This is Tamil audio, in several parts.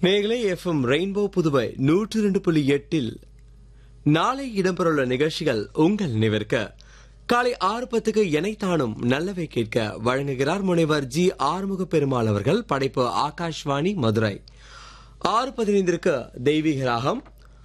மேகலை எஃப்எம் ரெயின்போ புதுவை நூற்று இரண்டு புள்ளி எட்டில் நாளை இடம்பெறவுள்ள நிகழ்ச்சிகள் உங்கள் நினைவிற்க காலை ஆறு பத்துக்கு எனைத்தானும் நல்லவை கேட்க வழங்குகிறார் முனைவர் ஜி ஆறுமுக பெருமாள் அவர்கள் படைப்பு ஆகாஷ்வாணி மதுரை ஆறு பதினைந்திற்கு தெய்வீக ராகம்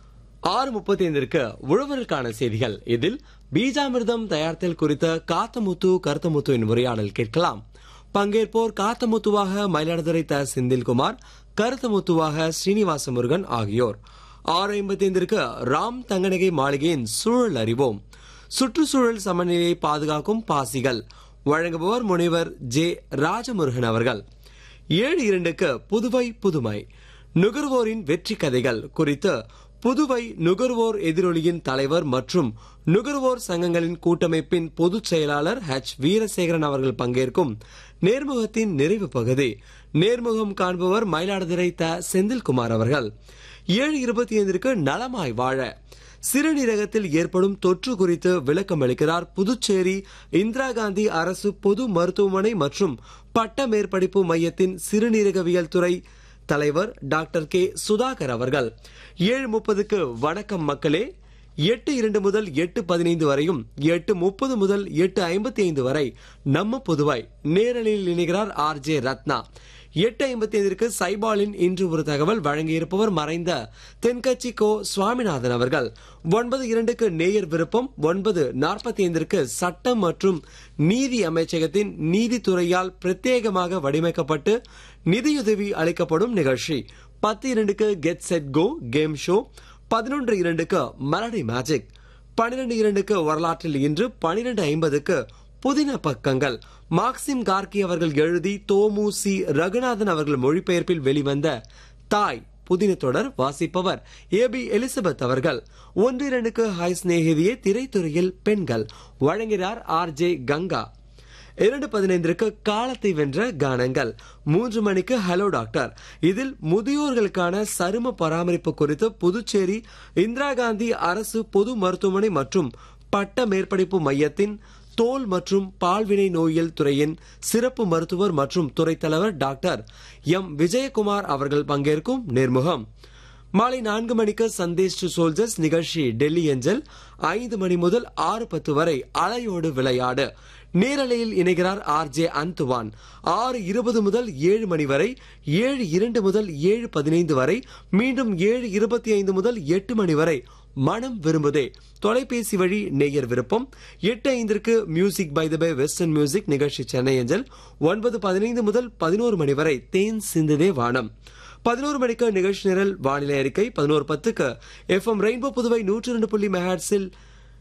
ஆறு முப்பத்தி ஐந்திற்கு உழவருக்கான செய்திகள் இதில் பீஜாமிர்தம் தயாரித்தல் குறித்த காத்தமுத்து கருத்தமுத்துவின் உரையாடல் கேட்கலாம் பங்கேற்போர் காத்தமுத்துவாக மயிலாடுதுறை த செந்தில்குமார் கருத்தமுத்துவாக ஸ்ரீனிவாச முருகன் ஆகியோர் ஆறு ஐம்பத்தி ஐந்திற்கு ராம் தங்கநகை மாளிகையின் சூழல் அறிவோம் சுற்றுச்சூழல் சமநிலையை பாதுகாக்கும் பாசிகள் வழங்குபவர் முனைவர் ஜே ராஜமுருகன் அவர்கள் ஏழு இரண்டுக்கு புதுவை புதுமை நுகர்வோரின் வெற்றி கதைகள் குறித்து புதுவை நுகர்வோர் எதிரொலியின் தலைவர் மற்றும் நுகர்வோர் சங்கங்களின் கூட்டமைப்பின் பொதுச் செயலாளர் ஹெச் வீரசேகரன் அவர்கள் பங்கேற்கும் நேர்முகத்தின் நிறைவு பகுதி நேர்முகம் காண்பவர் மயிலாடுதுறை த செந்தில்குமார் அவர்கள் ஏழு இருபத்தி ஐந்திற்கு நலமாய் வாழ சிறுநீரகத்தில் ஏற்படும் தொற்று குறித்து விளக்கம் அளிக்கிறார் புதுச்சேரி இந்திரா காந்தி அரசு பொது மருத்துவமனை மற்றும் பட்ட மேற்படிப்பு மையத்தின் சிறுநீரகவியல் துறை தலைவர் டாக்டர் கே சுதாகர் அவர்கள் ஏழு முப்பதுக்கு வணக்கம் மக்களே எட்டு இரண்டு முதல் எட்டு பதினைந்து வரையும் எட்டு முப்பது முதல் எட்டு ஐம்பத்தி ஐந்து வரை நம்ம புதுவாய் நேரலில் இணைகிறார் ஆர் ஜே ரத்னா எட்டு ஐம்பத்தி ஐந்திற்கு சைபாலின் இன்று ஒரு தகவல் வழங்கியிருப்பவர் மறைந்த தென்கட்சி கோ சுவாமிநாதன் அவர்கள் ஒன்பது இரண்டுக்கு நேயர் விருப்பம் ஒன்பது நாற்பத்தி ஐந்திற்கு சட்டம் மற்றும் நீதி அமைச்சகத்தின் நீதித்துறையால் பிரத்யேகமாக வடிவமைக்கப்பட்டு நிதியுதவி அளிக்கப்படும் நிகழ்ச்சி பத்து இரண்டுக்கு get set go game show பதினொன்று இரண்டுக்கு மலடி மேஜிக் பனிரெண்டு இரண்டுக்கு வரலாற்றில் இன்று பனிரெண்டு ஐம்பதுக்கு புதின பக்கங்கள் மார்க்சிம் கார்கி அவர்கள் எழுதி தோமு சி ரகுநாதன் அவர்கள் மொழிபெயர்ப்பில் வெளிவந்த தாய் புதின தொடர் வாசிப்பவர் ஏ பி எலிசபெத் அவர்கள் ஒன்று இரண்டுக்கு ஹாய் சிநேகிதியே திரைத்துறையில் பெண்கள் வழங்குகிறார் ஆர் ஜே கங்கா இரண்டு பதினைந்திற்கு காலத்தை வென்ற கானங்கள் மூன்று மணிக்கு ஹலோ டாக்டர் இதில் முதியோர்களுக்கான சரும பராமரிப்பு குறித்து புதுச்சேரி இந்திரா காந்தி அரசு பொது மருத்துவமனை மற்றும் பட்ட மேற்படிப்பு மையத்தின் தோல் மற்றும் பால்வினை நோயியல் துறையின் சிறப்பு மருத்துவர் மற்றும் துறை தலைவர் டாக்டர் எம் விஜயகுமார் அவர்கள் பங்கேற்கும் நேர்முகம் மாலை நான்கு மணிக்கு சந்தேஷ் டு சோல்ஜர்ஸ் நிகழ்ச்சி டெல்லி ஏஞ்சல் ஐந்து மணி முதல் ஆறு பத்து வரை அலையோடு விளையாடு நேரலையில் இணைகிறார் ஆர் ஜே அந்துவான் ஆறு இருபது முதல் ஏழு மணி வரை ஏழு இரண்டு முதல் ஏழு பதினைந்து வரை மீண்டும் ஏழு இருபத்தி ஐந்து முதல் எட்டு மணி வரை மனம் விரும்புதே தொலைபேசி வழி நேயர் விருப்பம் எட்டு ஐந்திற்கு music by the by western music நிகழ்ச்சி சென்னை அஞ்சல் ஒன்பது பதினைந்து முதல் பதினோரு மணி வரை தேன் சிந்துதே வானம் பதினோரு மணிக்கு நிகழ்ச்சி நிரல் வானிலை அறிக்கை பதினோரு பத்துக்கு எஃப் எம் ரெயின்போ புதுவை நூற்றி ரெண்டு புள்ளி மெஹாட்ஸில்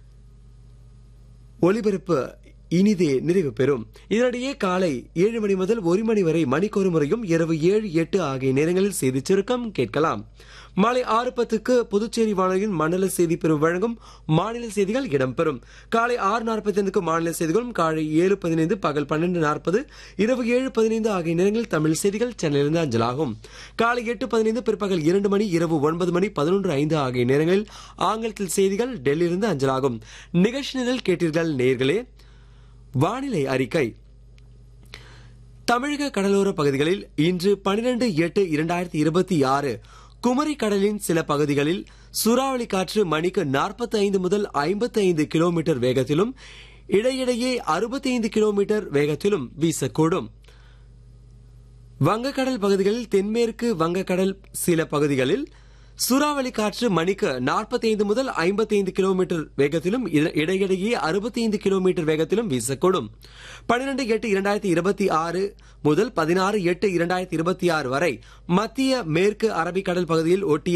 ஒலிபரப்பு இனிதே நிறைவு பெறும் இதனிடையே காலை ஏழு மணி முதல் ஒரு மணி வரை மணிக்கொரு முறையும் இரவு ஏழு எட்டு ஆகிய நேரங்களில் செய்தி சுருக்கம் கேட்கலாம் மாலை ஆறு பத்துக்கு புதுச்சேரி வானொலியின் மண்டல செய்தி பிரிவு வழங்கும் மாநில செய்திகள் இடம்பெறும் காலை ஆறு நாற்பத்தி ஐந்துக்கு மாநில செய்திகளும் காலை ஏழு பதினைந்து பகல் பன்னெண்டு நாற்பது இரவு ஏழு பதினைந்து ஆகிய நேரங்களில் தமிழ் செய்திகள் சென்னையிலிருந்து அஞ்சலாகும் காலை எட்டு பதினைந்து பிற்பகல் இரண்டு மணி இரவு ஒன்பது மணி பதினொன்று ஐந்து ஆகிய நேரங்களில் ஆங்கிலத்தில் செய்திகள் டெல்லியிலிருந்து அஞ்சலாகும் நிகழ்ச்சி நிரல் கேட்டீர்கள் நேர்களே வானிலை அறிக்கை தமிழக கடலோர பகுதிகளில் இன்று பனிரெண்டு எட்டு இரண்டாயிரத்தி இருபத்தி ஆறு குமரி கடலின் சில பகுதிகளில் சூறாவளி காற்று மணிக்கு நாற்பத்தி ஐந்து முதல் ஐம்பத்தி ஐந்து கிலோமீட்டர் வேகத்திலும் இடையிடையே அறுபத்தி ஐந்து கிலோமீட்டர் வேகத்திலும் வீசக்கூடும் வங்கக்கடல் பகுதிகளில் தென்மேற்கு வங்கக்கடல் சில பகுதிகளில் சூறாவளி காற்று மணிக்கு நாற்பத்தி ஐந்து முதல் ஐம்பத்தி ஐந்து கிலோமீட்டர் வேகத்திலும் இடையிடையே அறுபத்தி ஐந்து கிலோமீட்டர் வேகத்திலும் வீசக்கூடும் பனிரெண்டு எட்டு இரண்டாயிரத்தி இருபத்தி ஆறு முதல் பதினாறு எட்டு இரண்டாயிரத்தி இருபத்தி ஆறு வரை மத்திய மேற்கு அரபிக்கடல் பகுதியில் ஒட்டிய